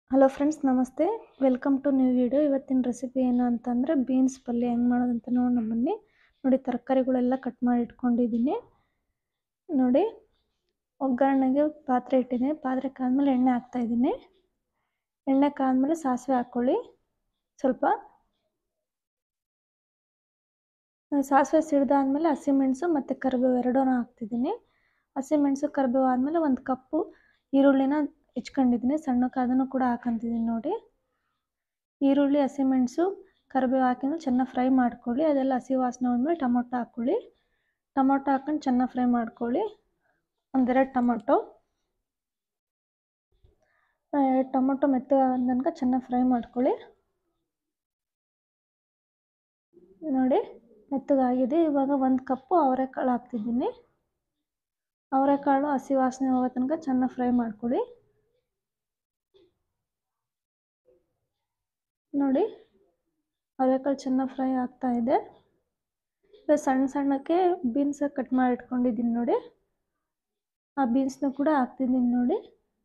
hello friends ನಮಸ್ತೆ welcome to new video ಇವತ್ತಿನ recipe ಏನು ಅಂತಂದರೆ ಬೀನ್ಸ್ ಪಲ್ಯ ಹೆಂಗೆ ಮಾಡೋದಂತ ನೋಡೋಣ ಬನ್ನಿ ನೋಡಿ ತರಕಾರಿಗಳೆಲ್ಲ ಕಟ್ ಮಾಡಿ ಇಟ್ಕೊಂಡಿದ್ದೀನಿ ನೋಡಿ ಒಗ್ಗರಣೆಗೆ ಪಾತ್ರೆ ಇಟ್ಟಿದ್ದೀನಿ ಪಾತ್ರೆ ಕಾದ್ಮೇಲೆ ಎಣ್ಣೆ ಹಾಕ್ತಾಯಿದ್ದೀನಿ ಎಣ್ಣೆ ಕಾದ್ಮೇಲೆ ಸಾಸಿವೆ ಹಾಕ್ಕೊಳ್ಳಿ ಸ್ವಲ್ಪ ಸಾಸಿವೆ ಸಿಡ್ದಾದ್ಮೇಲೆ ಹಸಿಮೆಣಸು ಮತ್ತು ಕರಿಬೇವು ಎರಡೂ ಹಾಕ್ತಿದ್ದೀನಿ ಹಸಿಮೆಣಸು ಕರಿಬೇವು ಆದಮೇಲೆ ಒಂದು ಕಪ್ಪು ಈರುಳ್ಳಿನ ಹೆಚ್ಕೊಂಡಿದ್ದೀನಿ ಸಣ್ಣಕ್ಕೆ ಅದನ್ನು ಕೂಡ ಹಾಕೊಂತಿದ್ದೀನಿ ನೋಡಿ ಈರುಳ್ಳಿ ಹಸಿಮೆಣಸು ಕರಿಬೇವು ಹಾಕಿದ್ರೆ ಚೆನ್ನಾಗಿ ಫ್ರೈ ಮಾಡ್ಕೊಳ್ಳಿ ಅದೆಲ್ಲ ಹಸಿ ವಾಸನೆ ಹೋದ್ಮೇಲೆ ಟೊಮೊಟೊ ಹಾಕ್ಕೊಳ್ಳಿ ಟೊಮೊಟೊ ಹಾಕೊಂಡು ಚೆನ್ನಾಗಿ ಫ್ರೈ ಮಾಡ್ಕೊಳ್ಳಿ ಒಂದೆರಡು ಟೊಮೊಟೊ ಎರಡು ಟೊಮೊಟೊ ಮೆತ್ತಗೆ ತನಕ ಚೆನ್ನಾಗಿ ಫ್ರೈ ಮಾಡ್ಕೊಳ್ಳಿ ನೋಡಿ ಮೆತ್ತಗಾಗಿದೆ ಇವಾಗ ಒಂದು ಕಪ್ಪು ಅವರೆಕಾಳು ಹಾಕ್ತಿದ್ದೀನಿ ಅವರೆಕಾಳು ಹಸಿ ವಾಸನೆ ಹೋಗೋ ತನಕ ಚೆನ್ನಾಗಿ ಫ್ರೈ ಮಾಡ್ಕೊಳ್ಳಿ ನೋಡಿ ಅವರೆಕಾಳು ಚೆನ್ನಾಗಿ ಫ್ರೈ ಆಗ್ತಾ ಇದೆ ಸಣ್ಣ ಸಣ್ಣಕ್ಕೆ ಬೀನ್ಸ್ ಕಟ್ ಮಾಡಿ ಇಟ್ಕೊಂಡಿದ್ದೀನಿ ನೋಡಿ ಆ ಬೀನ್ಸ್ನ ಕೂಡ ಹಾಕ್ತಿದ್ದೀನಿ ನೋಡಿ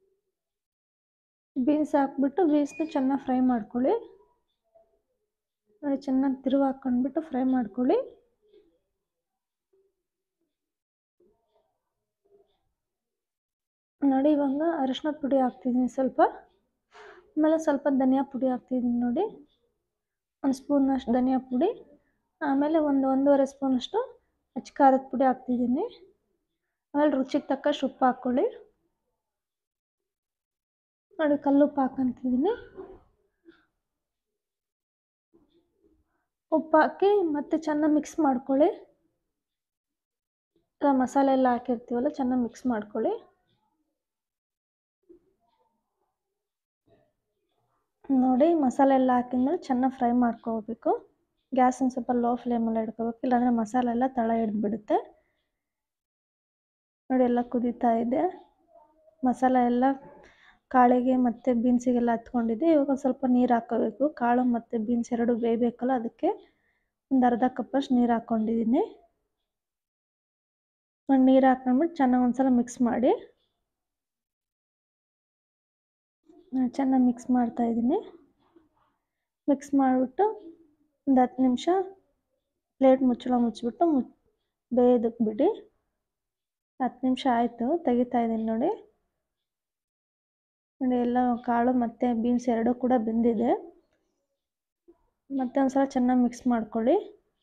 ಬೀನ್ಸ್ ಹಾಕ್ಬಿಟ್ಟು ಬೀನ್ಸ್ನ ಚೆನ್ನಾಗಿ ಫ್ರೈ ಮಾಡ್ಕೊಳ್ಳಿ ನೋಡಿ ಚೆನ್ನಾಗಿ ತಿರುವು ಹಾಕ್ಕೊಂಡ್ಬಿಟ್ಟು ಫ್ರೈ ಮಾಡ್ಕೊಳ್ಳಿ ನೋಡಿ ಇವಾಗ ಅರಿಶಿನದ ಪುಡಿ ಹಾಕ್ತಿದ್ದೀನಿ ಸ್ವಲ್ಪ ಆಮೇಲೆ ಸ್ವಲ್ಪ ಧನಿಯಾ ಪುಡಿ ಹಾಕ್ತಿದ್ದೀನಿ ನೋಡಿ ಒಂದು ಸ್ಪೂನಷ್ಟು ಧನಿಯಾ ಪುಡಿ ಆಮೇಲೆ ಒಂದು ಒಂದೂವರೆ ಸ್ಪೂನಷ್ಟು ಅಚ್ಚ ಖಾರದ ಪುಡಿ ಹಾಕ್ತಿದ್ದೀನಿ ಆಮೇಲೆ ರುಚಿಗೆ ತಕ್ಕಷ್ಟು ಉಪ್ಪು ಹಾಕ್ಕೊಳ್ಳಿ ನೋಡಿ ಕಲ್ಲುಪ್ಪು ಹಾಕೊಂತಿದ್ದೀನಿ ಉಪ್ಪು ಹಾಕಿ ಮತ್ತೆ ಚೆನ್ನಾಗಿ ಮಿಕ್ಸ್ ಮಾಡ್ಕೊಳ್ಳಿ ಮಸಾಲೆ ಎಲ್ಲ ಹಾಕಿರ್ತೀವಲ್ಲ ಚೆನ್ನಾಗಿ ಮಿಕ್ಸ್ ಮಾಡ್ಕೊಳ್ಳಿ ನೋಡಿ ಮಸಾಲೆ ಎಲ್ಲ ಹಾಕಿದ್ಮೇಲೆ ಚೆನ್ನಾಗಿ ಫ್ರೈ ಮಾಡ್ಕೋಬೇಕು ಗ್ಯಾಸನ್ನು ಸ್ವಲ್ಪ ಲೋ ಫ್ಲೇಮಲ್ಲಿ ಇಡ್ಕೋಬೇಕು ಇಲ್ಲಾಂದರೆ ಮಸಾಲೆ ಎಲ್ಲ ತಳ ಹಿಡಿದ್ಬಿಡುತ್ತೆ ನೋಡಿ ಎಲ್ಲ ಕುದೀತಾ ಇದೆ ಮಸಾಲೆ ಎಲ್ಲ ಕಾಳಿಗೆ ಮತ್ತು ಬೀನ್ಸಿಗೆಲ್ಲ ಹತ್ಕೊಂಡಿದೆ ಇವಾಗ ಸ್ವಲ್ಪ ನೀರು ಹಾಕ್ಕೋಬೇಕು ಕಾಳು ಮತ್ತು ಬೀನ್ಸ್ ಎರಡು ಬೇಯಬೇಕಲ್ಲ ಅದಕ್ಕೆ ಒಂದು ಅರ್ಧ ಕಪ್ಪಷ್ಟು ನೀರು ಹಾಕ್ಕೊಂಡಿದ್ದೀನಿ ಒಂದು ನೀರು ಹಾಕ್ಕೊಂಡ್ಬಿಟ್ಟು ಚೆನ್ನಾಗಿ ಒಂದು ಸಲ ಮಿಕ್ಸ್ ಮಾಡಿ ಚೆನ್ನಾಗಿ ಮಿಕ್ಸ್ ಮಾಡ್ತಾಯಿದ್ದೀನಿ ಮಿಕ್ಸ್ ಮಾಡಿಬಿಟ್ಟು ಒಂದು ಹತ್ತು ನಿಮಿಷ ಪ್ಲೇಟ್ ಮುಚ್ಚಳ ಮುಚ್ಚಿಬಿಟ್ಟು ಮು ಬೇಯೋದಕ್ಕೆ ಬಿಡಿ ಹತ್ತು ನಿಮಿಷ ಆಯಿತು ತೆಗಿತಾ ಇದ್ದೀನಿ ನೋಡಿ ನೋಡಿ ಎಲ್ಲ ಕಾಳು ಮತ್ತು ಬೀನ್ಸ್ ಎರಡೂ ಕೂಡ ಬೆಂದಿದೆ ಮತ್ತೆ ಒಂದು ಸಲ ಚೆನ್ನಾಗಿ ಮಿಕ್ಸ್ ಮಾಡ್ಕೊಳ್ಳಿ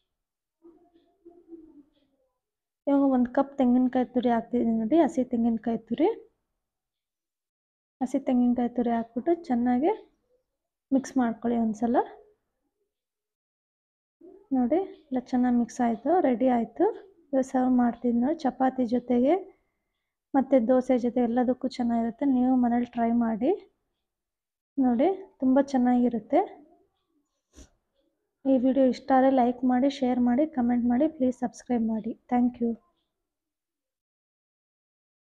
ಇವಾಗ ಒಂದು ಕಪ್ ತೆಂಗಿನಕಾಯಿ ತುರಿ ಹಾಕ್ತಿದ್ದೀನಿ ನೋಡಿ ಹಸಿ ತೆಂಗಿನಕಾಯಿ ತುರಿ ಹಸಿ ತೆಂಗಿನಕಾಯಿ ತುರಿ ಹಾಕ್ಬಿಟ್ಟು ಚೆನ್ನಾಗಿ ಮಿಕ್ಸ್ ಮಾಡ್ಕೊಳ್ಳಿ ಒಂದು ಸಲ ನೋಡಿ ಎಲ್ಲ ಚೆನ್ನಾಗಿ ಮಿಕ್ಸ್ ಆಯಿತು ರೆಡಿ ಆಯಿತು ಇವಾಗ ಸರ್ವ್ ಮಾಡ್ತೀನಿ ನೋಡಿ ಚಪಾತಿ ಜೊತೆಗೆ ಮತ್ತು ದೋಸೆ ಜೊತೆ ಎಲ್ಲದಕ್ಕೂ ಚೆನ್ನಾಗಿರುತ್ತೆ ನೀವು ಮನೇಲಿ ಟ್ರೈ ಮಾಡಿ ನೋಡಿ ತುಂಬ ಚೆನ್ನಾಗಿರುತ್ತೆ ಈ ವಿಡಿಯೋ ಇಷ್ಟ ಆದರೆ ಲೈಕ್ ಮಾಡಿ ಶೇರ್ ಮಾಡಿ ಕಮೆಂಟ್ ಮಾಡಿ ಪ್ಲೀಸ್ ಸಬ್ಸ್ಕ್ರೈಬ್ ಮಾಡಿ ಥ್ಯಾಂಕ್ ಯು